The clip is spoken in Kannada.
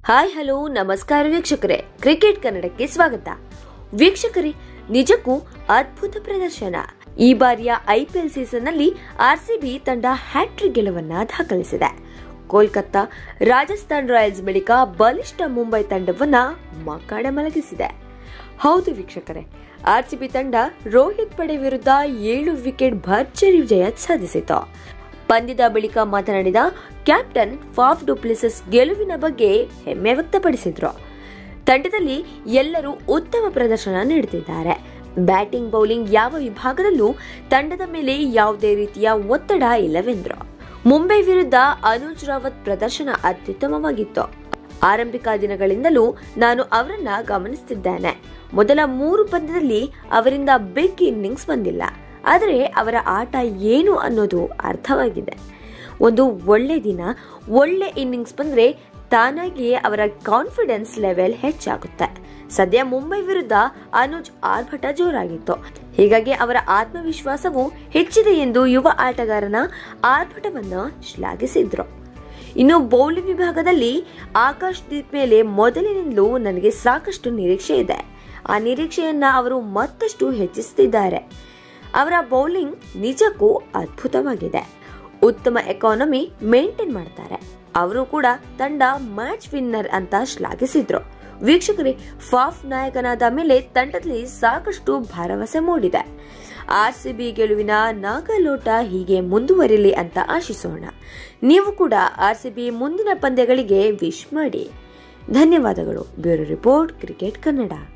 ಹಾಯ್ ಹಲೋ ನಮಸ್ಕಾರ ವೀಕ್ಷಕರೇ ಕ್ರಿಕೆಟ್ ಕನ್ನಡಕ್ಕೆ ಸ್ವಾಗತ ವೀಕ್ಷಕರೇ ನಿಜಕ್ಕೂ ಅದ್ಭುತ ಪ್ರದರ್ಶನ ಈ ಬಾರಿಯ ಐಪಿಎಲ್ ಸೀಸನ್ ನಲ್ಲಿ ಆರ್ಸಿಬಿ ತಂಡ ಹ್ಯಾಟ್ರಿಕ್ ಗೆಲುವನ್ನ ದಾಖಲಿಸಿದೆ ಕೋಲ್ಕತ್ತಾ ರಾಜಸ್ಥಾನ್ ರಾಯಲ್ಸ್ ಬಳಿಕ ಬಲಿಷ್ಠ ಮುಂಬೈ ತಂಡವನ್ನ ಮಕ್ಕಳ ಮಲಗಿಸಿದೆ ಹೌದು ವೀಕ್ಷಕರೇ ಆರ್ಸಿಬಿ ತಂಡ ರೋಹಿತ್ ಪಡೆ ವಿರುದ್ಧ ಏಳು ವಿಕೆಟ್ ಭರ್ಜರಿ ವಿಜಯ ಸಾಧಿಸಿತು ಪಂದ್ಯದ ಬಳಿಕ ಮಾತನಾಡಿದ ಕ್ಯಾಪ್ಟನ್ ಫಾಫ್ ಡುಪ್ಲಿಸಸ್ ಗೆಲುವಿನ ಬಗ್ಗೆ ಹೆಮ್ಮೆ ವ್ಯಕ್ತಪಡಿಸಿದ್ರು ತಂಡದಲ್ಲಿ ಎಲ್ಲರೂ ಉತ್ತಮ ಪ್ರದರ್ಶನ ನೀಡುತ್ತಿದ್ದಾರೆ ಬ್ಯಾಟಿಂಗ್ ಬೌಲಿಂಗ್ ಯಾವ ವಿಭಾಗದಲ್ಲೂ ತಂಡದ ಮೇಲೆ ಯಾವುದೇ ರೀತಿಯ ಒತ್ತಡ ಇಲ್ಲವೆಂದ್ರು ಮುಂಬೈ ವಿರುದ್ಧ ಅನುಜ್ ರಾವತ್ ಪ್ರದರ್ಶನ ಅತ್ಯುತ್ತಮವಾಗಿತ್ತು ಆರಂಭಿಕ ದಿನಗಳಿಂದಲೂ ನಾನು ಅವರನ್ನ ಗಮನಿಸುತ್ತಿದ್ದೇನೆ ಮೊದಲ ಮೂರು ಪಂದ್ಯದಲ್ಲಿ ಅವರಿಂದ ಬಿಗ್ ಇನ್ನಿಂಗ್ಸ್ ಬಂದಿಲ್ಲ ಆದರೆ ಅವರ ಆಟ ಏನು ಅನ್ನೋದು ಅರ್ಥವಾಗಿದೆ ಒಂದು ಒಳ್ಳೆ ದಿನ ಒಳ್ಳೆ ಇನ್ನಿಂಗ್ಸ್ ಬಂದ್ರೆ ತಾನಾಗಿಯೇ ಅವರ ಕಾನ್ಫಿಡೆನ್ಸ್ ಲೆವೆಲ್ ಹೆಚ್ಚಾಗುತ್ತೆ ಸದ್ಯ ಮುಂಬೈ ವಿರುದ್ಧ ಅನುಜ್ ಆರ್ಭಟ ಜೋರಾಗಿತ್ತು ಹೀಗಾಗಿ ಅವರ ಆತ್ಮವಿಶ್ವಾಸವು ಹೆಚ್ಚಿದೆ ಎಂದು ಯುವ ಆಟಗಾರನ ಆರ್ಭಟವನ್ನ ಶ್ಲಾಘಿಸಿದ್ರು ಇನ್ನು ಬೌಲಿಂಗ್ ವಿಭಾಗದಲ್ಲಿ ಆಕಾಶ್ ದೀಪ್ ಮೇಲೆ ಮೊದಲಿನಿಂದಲೂ ನನಗೆ ಸಾಕಷ್ಟು ನಿರೀಕ್ಷೆ ಇದೆ ಆ ನಿರೀಕ್ಷೆಯನ್ನ ಅವರು ಮತ್ತಷ್ಟು ಹೆಚ್ಚಿಸುತ್ತಿದ್ದಾರೆ ಅವರ ಬೌಲಿಂಗ್ ನಿಜಕ್ಕೂ ಅದ್ಭುತವಾಗಿದೆ ಉತ್ತಮ ಎಕಾನಮಿ ಮೇಂಟೈನ್ ಮಾಡ್ತಾರೆ ಅವರು ಕೂಡ ತಂಡ ಮ್ಯಾಚ್ ವಿನ್ನರ್ ಅಂತ ಶ್ಲಾಘಿಸಿದ್ರು ವೀಕ್ಷಕರೇ ಫಾಫ್ ನಾಯಕನಾದ ಮೇಲೆ ತಂಡದಲ್ಲಿ ಸಾಕಷ್ಟು ಭರವಸೆ ಮೂಡಿದೆ ಆರ್ಸಿಬಿ ಗೆಲುವಿನ ನಾಗಲೋಟ ಹೀಗೆ ಮುಂದುವರಿಲಿ ಅಂತ ಆಶಿಸೋಣ ನೀವು ಕೂಡ ಆರ್ಸಿಬಿ ಮುಂದಿನ ಪಂದ್ಯಗಳಿಗೆ ವಿಶ್ ಮಾಡಿ ಧನ್ಯವಾದಗಳು ಬ್ಯೂರೋ ರಿಪೋರ್ಟ್ ಕ್ರಿಕೆಟ್ ಕನ್ನಡ